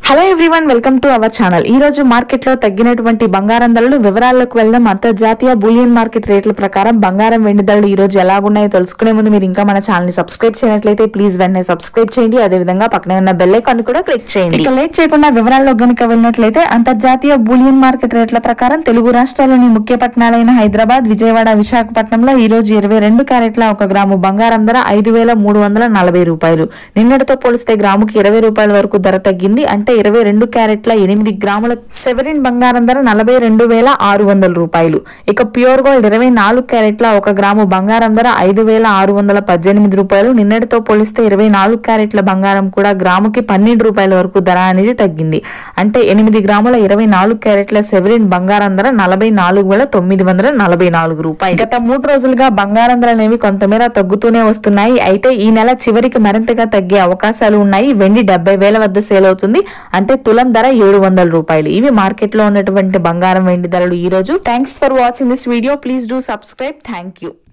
hello everyone welcome to our channel ఈ రోజు market లో తగ్గినటువంటి బంగారం ధరలు వివరాల్లోకి వెళ్దాం అంతర్జాతీయ బులియన్ మార్కెట్ రేట్ల ప్రకారం బంగారం వెండి ధరలు ఈ రోజు ఎలాగున్నాయో తెలుసుకునే ముందు మీరు ఇంకా మన ఛానల్ ని సబ్స్క్రైబ్ చేయనట్లయితే ప్లీజ్ వెంటనే సబ్స్క్రైబ్ చేయండి అదే విధంగా పక్కనే ఉన్న బెల్ ఐకాన్ కూడా క్లిక్ చేయండి ఇక లేట్ చేయకుండా వివరాల్లో గనుక వెళ్ళినట్లయితే అంతర్జాతీయ బులియన్ మార్కెట్ రేట్ల ప్రకారం తెలుగు రాష్ట్రాల్లోని ముఖ్య పట్టణాలైన హైదరాబాద్ విజయవాడ విశాఖపట్నంలో ఈ రోజు ఇరవై రెండు క్యారెట్ల ఒక గ్రాము బంగారం ధర ఐదు వేల మూడు వందల నలభై రూపాయలు నిన్నటితో పోలిస్తే గ్రాముకి ఇరవై రూపాయల వరకు ధర తగ్గింది అంటే ఇరవై రెండు క్యారెట్ల ఎనిమిది గ్రాముల సెవెరిన్ బంగారం ధర నలభై రెండు వేల ఆరు వందల రూపాయలు ఇక ప్యూర్ గోల్డ్ ఇరవై నాలుగు క్యారెట్ల ఒక గ్రాము బంగారం ధర ఐదు వేల ఆరు వందల పద్దెనిమిది రూపాయలు నిన్నటితో పోలిస్తే ఇరవై నాలుగు క్యారెట్ల బంగారం కూడా గ్రాముకి పన్నెండు రూపాయల వరకు ధర అనేది తగ్గింది అంటే ఎనిమిది గ్రాముల ఇరవై నాలుగు క్యారెట్ల సెవెరిన్ బంగారం ధర నలభై నాలుగు వేల తొమ్మిది వందల నలభై నాలుగు రూపాయలు గత మూడు రోజులుగా బంగారం ధరలు అనేవి కొంతమేర తగ్గుతూనే వస్తున్నాయి అయితే ఈ నెల చివరికి మరింతగా తగ్గే అవకాశాలు ఉన్నాయి వెండి డెబ్బై వేల వద్ద సేల్ అవుతుంది అంటే తులం ధర ఏడు వందల రూపాయలు ఇవి మార్కెట్ లో ఉన్నటువంటి బంగారం వెండి ధరలు ఈ రోజు thanks for watching this video please do subscribe thank you